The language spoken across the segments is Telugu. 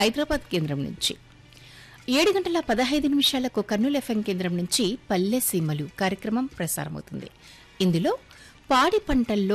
హైదరాబాద్ కేంద్రం నుంచి ఏడు గంటల పదహైదు నిమిషాలకు కర్నూలు ఎఫ్ఎం కేంద్రం నుంచి పల్లె సీమలు కార్యక్రమం ప్రసారమవుతుంది ఇందులో పాడి పంటల్లో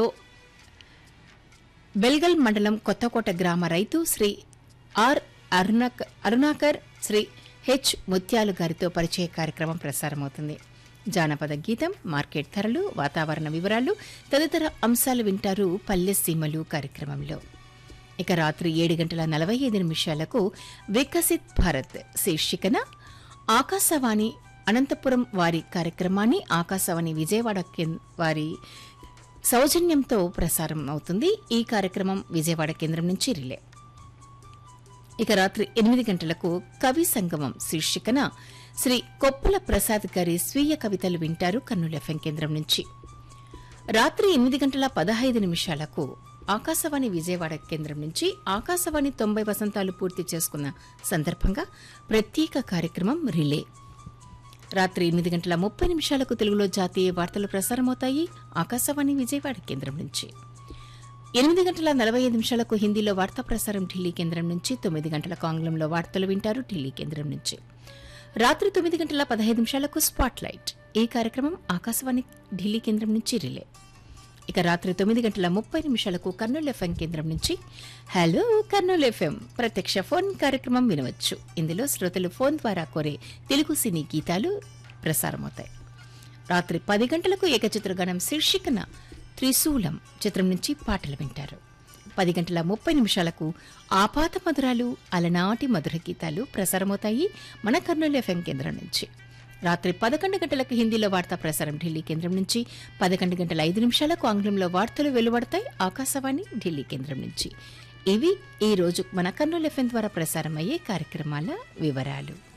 బెల్గల్ మండలం కొత్తకోట గ్రామ రైతు శ్రీ ఆర్ అరుణాక అరుణాకర్ శ్రీ హెచ్ ముత్యాలు గారితో పరిచయ కార్యక్రమం ప్రసారమవుతుంది జానపద గీతం మార్కెట్ ధరలు వాతావరణ వివరాలు తదితర అంశాలు వింటారు పల్లె సీమలు కార్యక్రమంలో ఇక రాత్రి ఏడు గంటల నలభై ఐదు నిమిషాలకు వికసిత్ భారత్ శీర్షికన ఆకాశవాణి అనంతపురం వారి కార్యక్రమాన్ని ఆకాశవాణి విజయవాడ కేం- వారి సౌజన్యంతో ప్రసారం అవుతుంది ఈ కార్యక్రమం విజయవాడ కేంద్రం నుంచి రిలే ఇక రాత్రి ఎనిమిది గంటలకు కవి సంగమం శీర్షికన శ్రీ కొప్పుల ప్రసాద్ గారి స్వీయ కవితలు వింటారు కర్నూలు ఎఫ్ఎం కేంద్రం నుంచి రాత్రి ఎనిమిది గంటల పదహైదు నిమిషాలకు ఆకాశవాణి విజయవాడ కేంద్రం నుంచి ఆకాశవాణి తొంభై వసంతాలు పూర్తి చేసుకున్న సందర్భంగా ప్రత్యేక కార్యక్రమం రిలే రాత్రి ఎనిమిది గంటల ముప్పై నిమిషాలకు తెలుగులో జాతీయ వార్తలు ప్రసారమవుతాయి ఆకాశవాణి విజయవాడ కేంద్రం నుంచి ఎనిమిది గంటల నలభై ఐదు నిమిషాలకు హిందీలో వార్తా ప్రసారం ఢిల్లీ కేంద్రం నుంచి తొమ్మిది గంటలకు ఆంగ్లంలో వార్తలు వింటారు ఢిల్లీ కేంద్రం నుంచి రాత్రి తొమ్మిది గంటల పదహైదు నిమిషాలకు స్పాట్ లైట్ ఈ కార్యక్రమం ఆకాశవాణి ఢిల్లీ కేంద్రం నుంచి రిలే ఇక రాత్రి తొమ్మిది గంటల ముప్పై నిమిషాలకు కర్నూలు ఎఫ్ఎం కేంద్రం నుంచి హలో కర్నూలు ఎఫ్ఎం ప్రత్యక్ష ఫోన్ కార్యక్రమం వినవచ్చు ఇందులో శ్రోతలు ఫోన్ ద్వారా కోరే తెలుగు సినీ గీతాలు ప్రసారమవుతాయి రాత్రి పది గంటలకు ఏకచిత్రగానం శీర్షికన త్రిశూలం చిత్రం నుంచి పాటలు వింటారు పది గంటల ముప్పై నిమిషాలకు ఆపాత మధురాలు అలనాటి మధుర గీతాలు ప్రసారమవుతాయి మన కర్నూలు ఎఫ్ఎం కేంద్రం నుంచి రాత్రి పదకొండు గంటలకు హిందీలో వార్తా ప్రసారం ఢిల్లీ కేంద్రం నుంచి పదకొండు గంటల ఐదు నిమిషాలకు ఆంగ్లంలో వార్తలు వెలువడతాయి ఆకాశవాణి ఢిల్లీ కేంద్రం నుంచి ఇవి ఈ రోజు మన కర్నూలు ఎఫ్ఎం ద్వారా ప్రసారమయ్యే కార్యక్రమాల వివరాలు